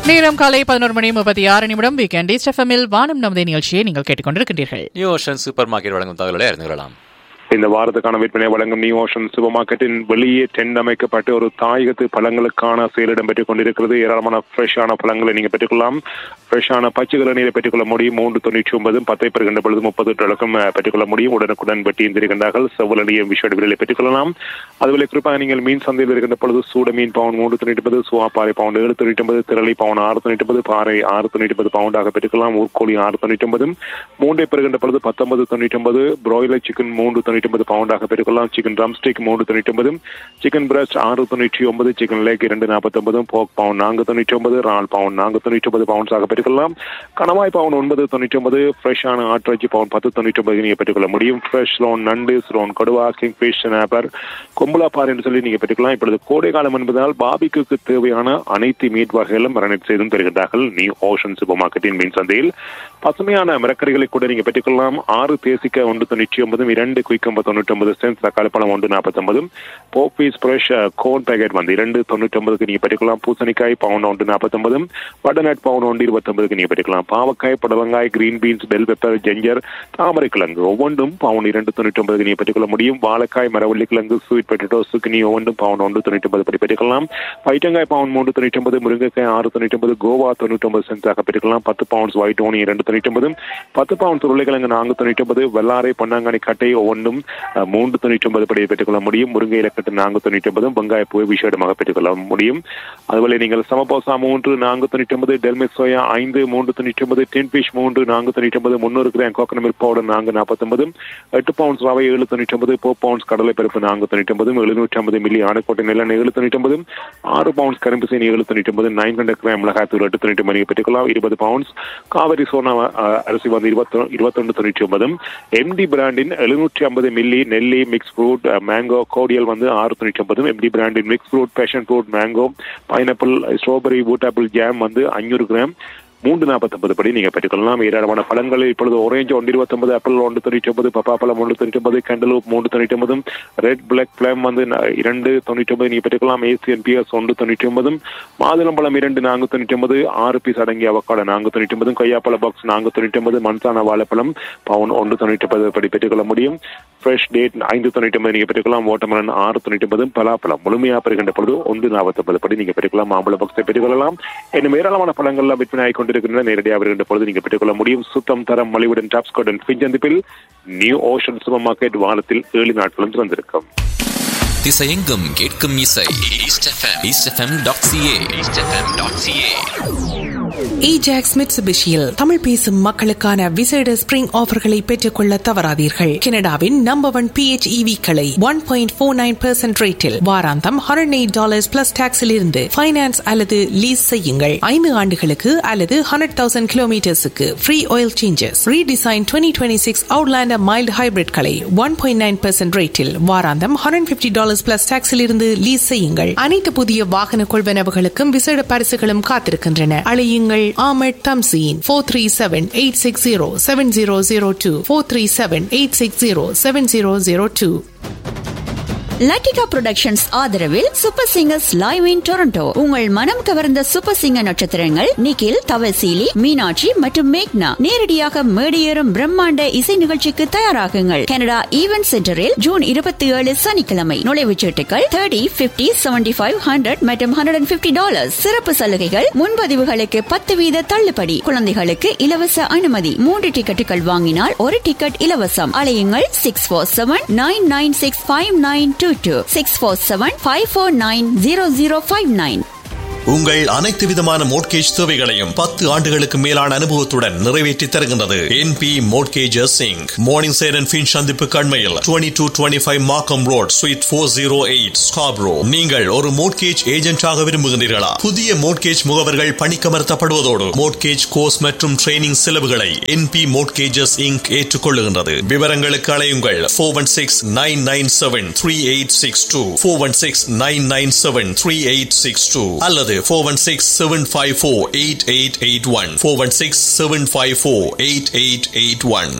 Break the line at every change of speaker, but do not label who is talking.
நேரம் காலை பதினோரு மணி முப்பத்தி ஆறு நிமிடம் வீக்கெண்ட் ஈஸ்ட் எஃப்எம்மில் வானம் நமது நிகழ்ச்சியை நீங்கள் கேட்டுக்கொண்டிருக்கின்றீர்கள்
நியூ ஓஷன் சூப்பர் மார்க்கெட் வழங்கும் தகவலை அறிந்து கொள்ளலாம்
இந்த வாரத்துக்கான விற்பனை வழங்கும் நியூ ஓஷன் சூப்பர் மார்க்கெட்டின் வெளியே டென்ட் அமைக்கப்பட்டு ஒரு தாயகத்து பழங்களுக்கான சேல் இடம்பெற்றுக் கொண்டிருக்கிறது ஏராளமான ஃப்ரெஷ்ஷான பழங்களை நீங்க பெற்றுக்கொள்ளலாம் ஃப்ரெஷ்ஷான பச்சை நீரை பெற்றுக்கொள்ள முடியும் மூன்று தொண்ணூற்றி ஒன்பதும் பத்தை பெறுகின்ற பொழுது முப்பது டொலக்கும் பெற்றுக்கொள்ள முடியும் உடனுக்குடன் வெட்டி இருந்திருக்கின்றார்கள் செவ்வலடியும் விஷய விலையை பெற்றுக்கொள்ளலாம் அதுபோல குறிப்பாக நீங்கள் மீன் சந்தையில் இருக்கின்ற பொழுது சூட மீன் பவுன் மூன்று தொண்ணூற்றி ஒன்பது சுவாப்பாறை பவுன் ஏழு தொண்ணூற்றி ஒன்பது திரளி பவுன் ஆறு தொண்ணூற்றி ஒன்பது பாறை ஆறு தொண்ணூற்றி ஒன்பது பவுண்டாக பெற்றுக்கொள்ளலாம் ஊர்கோழி ஆறு தொண்ணூற்றி ஒன்பதும் மூன்றை பெறுகின்ற பொழுது பத்தொன்பது தொண்ணூற்றி ஒன்பது பிராய்லர் சிக்கன் மூன்று தொண்ணூற்றி ஒன்பது பவுண்டாக பெற்றுக்கொள்ளலாம் சிக்கன் ட்ரம் ஸ்டிக் மூன்று தொண்ணூற்றி ஒன்பது சிக்கன் பிரஸ்ட் ஆறு தொண்ணூற்றி ஒன்பது சிக்கன் லேக் இரண்டு நாற்பத்தி ஒன்பது போக் பவுன் நான்கு தொண்ணூற்றி ஒன்பது ரால் பவுன் நான்கு தொண்ணூற்றி ஒன்பது பவுன்ஸாக பெற்றுக்கொள்ளலாம் கணவாய் பவுன் ஒன்பது தொண்ணூற்றி ஒன்பது ஃப்ரெஷ்ஷான ஆட்டிறைச்சி பவுன் பத்து தொண்ணூற்றி ஒன்பது நீங்கள் பெற்றுக்கொள்ள முடியும் ஃப்ரெஷ் லோன் நண்டு ஸ்ரோன் கொடுவா கிங் ஃபிஷ் ஸ்னாப்பர் கொம்புலாப்பார் என்று சொல்லி நீங்க பெற்றுக்கலாம் இப்பொழுது கோடை காலம் என்பதால் பாபிக்கு தேவையான அனைத்து மீட் வகைகளும் மரணட் செய்தும் பெறுகின்றார்கள் நியூ ஓஷன் சூப்பர் மார்க்கெட்டின் மீன் சந்தையில் பசுமையான மரக்கறிகளை கூட நீங்க பெற்றுக்கொள்ளலாம் ஆறு தேசிக்க ஒன்று தொண்ணூற்றி ஒன்பதும் இரண்டு குயிக்கம்பு தொண்ணூற்றி ஒன்பது சென்ஸ் தக்காளி பழம் ஒன்று நாற்பத்தி ஒன்பதும் போப்பீஸ் ஃப்ரெஷ் கோன் பேக்கெட் வந்து இரண்டு தொண்ணூற்றி ஒன்பதுக்கு நீங்க பெற்றுக்கலாம் பூசணிக்காய் பவுன் ஒன்று நாற்பத்தி ஒன்பதும் பட்டர்நட் பவுன் ஒன்று இருபத்தி ஒன்பதுக்கு நீங்க பெற்றுக்கலாம் பாவக்காய் புடலங்காய் green beans bell pepper ginger தாமரை கிழங்கு ஒவ்வொன்றும் பவுன் இரண்டு தொண்ணூற்றி ஒன்பதுக்கு நீங்க பெற்றுக்கொள்ள முடியும் வாழைக்காய் மரவள்ளி கிழங்கு ஸ்வீட் பொட்டேட்டோ சுக்கினி ஒவ்வொன்றும் பவுன் ஒன்று தொண்ணூற்றி ஒன்பது படி பெற்றுக்கலாம் பைட்டங்காய் பவுன் மூன்று தொண்ணூற்றி ஒன்பது முருங்கைக்காய் ஆறு தொண்ணூற்றி ஒன்பது கோவா தொண்ணூற்றி ஒன்பது சென்ஸாக பெற்றுக்கலாம் பத்து பவுண்ட்ஸ் ஒயிட் ஓனி இரண்டு தொண்ணூற்றி ஒன்பது பத்து பவுண்ட் உருளைக்கிழங்கு நான்கு தொண்ணூற்றி ஒன்பது வெள்ளாரை பொன்னாங்கானி கட்டை ஒவ்வொன்றும் அஹ், மூன்று தொண்ணூற்றி ஒன்பது படியை பெற்றுக்கொள்ள முடியும் முருங்கை இலக்கட்டு நான்கு தொண்ணூற்றி ஒன்பதும் வெங்காய பூவை விஷயமாக பெற்றுக்கொள்ள முடியும் அதுபோல நீங்கள் சமபோசா மூன்று நான்கு தொண்ணூற்றி ஒன்பது டெல்மிக் சோயா ஐந்து மூன்று தொண்ணூற்றி ஒன்பது டென் ஃபிஷ் மூன்று நான்கு தொண்ணூற்றி ஒன்பது முன்னூறு கிராம் கோகனட் மில்க் பவுடர் நான்கு நாற்பத்தொன்பது எட்டு பவுண்ட்ஸ் ரவை ஏழு தொண்ணூற்றி ஒன்பது போ பவுண்ட்ஸ் கடலை பருப்பு நான்கு தொண்ணூற்றி ஒன்பது எழுநூற்றி ஐம்பது மில்லி ஆனக்கோட்டை நெல்லெண்ணெய் ஏழு தொண்ணூற்றி ஒன்பது ஆறு பவுண்ட்ஸ் கரும்பு சீனி ஏழு தொண்ணூற்றி ஒன்பது நைன் ஹண்ட்ரட் கிராம் மிளகாய் தூள் எட்டு தொண்ணூற்றி ஒன்பது பெற்றுக்கொள்ளலாம் இருபது பவுண்ட்ஸ் காவிரி சோனா அஹ், அரிசி வந்து இருபத்தி இருபத்தொன்று தொண்ணூற்றி ஒன்பதும் எம்டி பிராண்டின் எழுநூற்றி ஐம்பது மில்லி நெல்லி மிக்ஸ் ஃப்ரூட் மேங்கோ கோடியல் வந்து ஆறு தொண்ணூற்றி ஒன்பதும் எம்டி பிராண்டின் mix fruit passion fruit mango pineapple strawberry wood apple jam வந்து ஐநூறு கிராம் மூன்று நாற்பத்தொன்பது படி நீங்க பெற்றுக்கொள்ளலாம் ஏராளமான பழங்கள் இப்பொழுது ஒரேஞ்ச் ஒன்று இருபத்தொன்பது ஆப்பிள் ஒன்று தொண்ணூற்றி ஒன்பது பப்பா பழம் ஒன்று தொண்ணூற்றி ஒன்பது கேண்டலூப் மூன்று தொண்ணூற்றி ஒன்பதும் ரெட் பிளாக் பிளம் வந்து ந- இரண்டு தொண்ணூற்றி ஒன்பது நீங்க பெற்றுக்கலாம் ஏசியன் பிஎஸ் ஒன்று தொண்ணூற்றி ஒன்பதும் மாதுளம்பழம் இரண்டு நான்கு தொண்ணூற்றி ஒன்பது ஆறு பீஸ் அடங்கிய அவக்காட நான்கு தொண்ணூற்றி ஒன்பதும் கொய்யாப்பழ பாக்ஸ் நான்கு தொண்ணூற்றி ஒன்பது மன்சான வாழைப்பழம் பவுன் ஒன்று தொண்ணூற்றி ஒன்பது படி பெற்றுக்கொள்ள முடியும் ஃப்ரெஷ் டேட் ஐந்து தொண்ணூற்றி ஒன்பது நீங்க பெற்றுக்கலாம் வாட்டர்மெலன் ஆறு தொண்ணூற்றி ஒன்பதும் பலாப்பழம் முழுமையாக பெறுகின்ற பொழுது ஒன்று நாற்பத்தொன்பது படி நீங்க பெற்றுக்கலாம் மாம்பழ பாக்ஸை பெற்றுக்கொள்ளலாம் இன்னும் ஏராளமான பழங்கள்லாம் விற்பனை ஆகிக் கொண்டிருக்கின்றன நேரடியாக வருகின்ற பொழுது நீங்க பெற்றுக்கொள்ள முடியும் சுத்தம் தரம் மலிவுடன் டாப்ஸ் கோடன் பிஞ்சந்திப்பில் நியூ ஓஷன் சூப்பர் மார்க்கெட் வாரத்தில் ஏழு நாட்களும் திறந்திருக்கும்
திசையெங்கும் கேட்கும் இசை east FM east FM dot CA east FM dot CA
Ajax மிட்சுபிஷியில் தமிழ் பேசும் மக்களுக்கான விசேட ஸ்பிரிங் ஆஃபர்களை பெற்றுக்கொள்ள தவறாதீர்கள் கனடாவின் நம்பர் ஒன் பிஹெச்இவி களை one point four nine percent ரேட்டில் வாராந்தம் ஹண்ட்ரட் எயிட் டாலர்ஸ் பிளஸ் டாக்ஸில் இருந்து ஃபைனான்ஸ் அல்லது லீஸ் செய்யுங்கள் ஐந்து ஆண்டுகளுக்கு அல்லது ஹண்ட்ரட் தௌசண்ட் கிலோமீட்டர்ஸுக்கு free oil changes redesign twenty twenty six outlander mild hybrid களை ஒன் பாயிண்ட் நைன் பெர்சென்ட் ரேட்டில் வாராந்தம் ஹண்ட்ரட் பிப்டி டாலர்ஸ் பிளஸ் டாக்ஸில் இருந்து லீஸ் செய்யுங்கள் அனைத்து புதிய வாகன கொள்வனவுகளுக்கும் விசேட பரிசுகளும் காத்திருக்கின்றன அழையுங்கள் Ahmad Thamseen four three seven eight six zero seven zero zero two four three seven eight six zero seven zero zero two
Lattika productions ஆதரவில் super singers live in Toronto உங்கள் மனம் கவர்ந்த சூப்பர் சிங்கர் நட்சத்திரங்கள் நிகில் தவசீலி மீனாட்சி மற்றும் மேக்னா நேரடியாக மேடியேறும் பிரம்மாண்ட இசை நிகழ்ச்சிக்கு தயாராகுங்கள் கனடா ஈவென்ட் சென்டரில் ஜூன் இருபத்தி ஏழு சனிக்கிழமை நுழைவுச் சீட்டுகள் thirty fifty seventy five hundred மற்றும் ஹண்ட்ரட் அண்ட் பிப்டி டாலர் சிறப்பு சலுகைகள் முன்பதிவுகளுக்கு பத்து வீத தள்ளுபடி குழந்தைகளுக்கு இலவச அனுமதி மூன்று டிக்கெட்டுகள் வாங்கினால் ஒரு டிக்கெட் இலவசம் அலையுங்கள் six four seven nine nine six five nine two two six four seven five four nine zero zero five nine
உங்கள் அனைத்து விதமான மோட்கேஜ் தேவைகளையும் பத்து ஆண்டுகளுக்கு மேலான அனுபவத்துடன் நிறைவேற்றி தருகின்றது என்பி மோட்கேஜஸ் சிங் மார்னிங் சேர் அண்ட் ஃபின் சந்திப்பு கண்மையில் twenty two twenty five Markham road suite four zero eight Scarborough நீங்கள் ஒரு மோட்கேஜ் ஏஜென்டாக விரும்புகின்றீர்களா புதிய மோட்கேஜ் முகவர்கள் பணிக்கமர்த்தப்படுவதோடு மோட்கேஜ் கோர்ஸ் மற்றும் ட்ரைனிங் செலவுகளை என்பி மோட்கேஜஸ் இங்க் ஏற்றுக்கொள்ளுகின்றது விவரங்களுக்கு அலையுங்கள் four one six nine nine seven three eight six two four one six nine nine seven three eight six two அல்லது four one six seven five four eight eight eight one four one six seven five four eight eight eight one